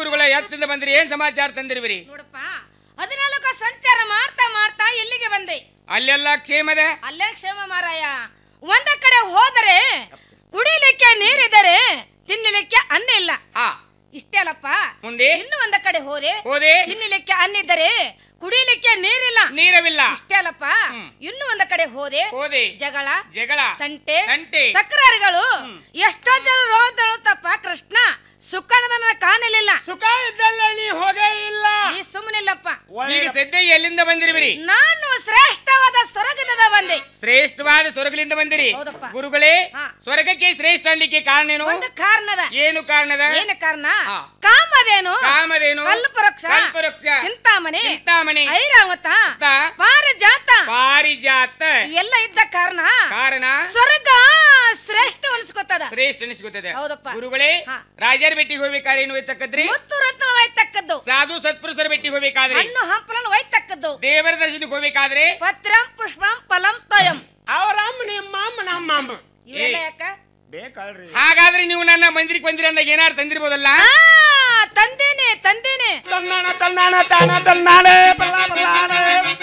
ಗುರುಗಳ ಎತ್ತಿಂದ ಬಂದ್ರಿ ಏನ್ ಸಮಾಚಾರ ತಂದಿರುವಿರಿ ನೋಡಪ್ಪ ಹದಿನಾಲ್ಕು ಸಂಚಾರ ಮಾಡ್ತಾ ಮಾಡ್ತಾ ಎಲ್ಲಿಗೆ ಬಂದೆ ಅಲ್ಲೆಲ್ಲ ಕ್ಷೇಮದ ಅಲ್ಲೇ ಕ್ಷೇಮ ಮಾರಾಯ ಒಂದ ಕಡೆ ಹೋದರೆ ಕುಡಿಲಿಕ್ಕೆ ನೀರಿದರೆ ತಿನ್ನಲಿಕ್ಕೆ ಅನ್ನ ಇಲ್ಲ ಹಾ ಇಷ್ಟೇ ಅಲ್ಲಪ್ಪ ಮುಂದೆ ಇನ್ನು ಒಂದ ಕಡೆ ಹೋದೆ ಹೋದೆ ತಿನ್ನಲಿಕ್ಕೆ ಅನ್ನಿದ್ದರೆ ಕುಡಿಲಿಕ್ಕೆ ನೀರಿಲ್ಲ ನೀರವಿಲ್ಲ ಇಷ್ಟೇ ಅಲ್ಲಪ್ಪ ಹ್ಮ್. ಇನ್ನು ಒಂದ ಕಡೆ ಹೋದೆ ಹೋದೆ ಜಗಳ ಜಗಳ ತಂಟೆ ತಂಟೆ ತಕರಾರುಗಳು ಎಷ್ಟೋ ಜನ ರೋದಳುತ್ತಪ್ಪ ಕೃಷ್ಣ ಸುಖನದನ್ನ ಕಾಣಲಿಲ್ಲ ಸುಖ ಇದ್ದಲ್ಲ ನೀ ಹೋಗೇ ಇಲ್ಲ ನೀ ಸುಮ್ಮನಿಲ್ಲಪ್ಪ ಈಗ ಸದ್ಯ ಎಲ್ಲಿಂದ ಬಂದಿರುವಿರಿ ನಾನು ಶ್ರೇಷ್ಠವಾದ ಸ್ವರ್ಗದಿಂದ ಬಂದೆ ಶ್ರೇಷ್ಠವಾದ ಸ್ವರ್ಗಲಿಂದ ಬಂದಿರಿ ಹೌದಪ್ಪ. ಗುರುಗಳೇ ಹಾ. ಸ್ವರ್ಗಕ್ಕೆ ಶ್ರೇಷ್ಠ ಅನ್ಲಿಕ್ಕೆ ಕಾರಣ ಏನು ಒಂದು ಕಾರಣದ ಏನು ಕಾರಣದ ಏನು ಕಾರಣ ಹಾ. ಕಾಮಧೇನು ಕಾಮಧೇನು ಕಲ್ಪವೃಕ್ಷ ಕಲ್ಪವೃಕ್ಷ ಚಿಂತಾಮಣಿ ಚಿಂತಾಮಣಿ ಐರಾವತ ತ, ಪಾರಿಜಾತ ಪಾರಿಜಾತ ಇವೆಲ್ಲ ಇದ್ದ ಕಾರಣ ಕಾರಣ ಸ್ವರ್ಗ ಶ್ರೇಷ್ಠ ಅನ್ಸ್ಕೊತದ ಶ್ರೇಷ್ಠ ಅನಿಸ್ಕೊತದೆ ಹೌದಪ್ಪ. ಗುರುಗಳೇ ಹಾ. ರಾಜರ ಭೇಟಿಗೆ ಹೋಗ್ಬೇಕಾದ್ರೆ ಏನು ಒಯ್ತಕ್ಕದ್ರಿ ಮುತ್ತು ರತ್ನವಾಯ್ತಕ್ಕದ್ದು ಸಾಧು ಸತ್ಪುರುಷರ ಭೇಟಿಗೆ ಹೋಗ್ಬೇಕಾದ್ರೆ ಹಣ್ಣು ಹಂಪಲನ್ನು ಒಯ್ತಕ್ಕದ್ದು ದೇವರ ದರ್ಶನಕ್ಕೆ ಹೋಗ್ಬೇಕಾದ್ರೆ ಪತ್ರಂ ಪುಷ್ಪಂ ಫಲಂ ತಯಂ ಅವರಮ್ಮ ನಿಮ್ಮ ಅಮ್ಮ ನಮ್ಮ ಅಮ್ಮ ಇವೆಲ್ಲ ಏ. ಯಾಕ ಬೇಕಲ್ರಿ ಹಾಗಾದ್ರೆ ನೀವು ನನ್ನ ಮಂದಿರಕ್ಕೆ ಬಂದಿರ ಅಂದಾಗ ಏನಾರು ತಂದಿರ್ಬೋದಲ್ಲ ಆ, ತಂದೇನೆ ತಂದೇನೆ ತನ್ನಾಣ ತನ್ನಾಣ ತಾನ ತನ್ನಾಳೆ ಬಲ್ಲ ಬಲ್ಲಾಳೆ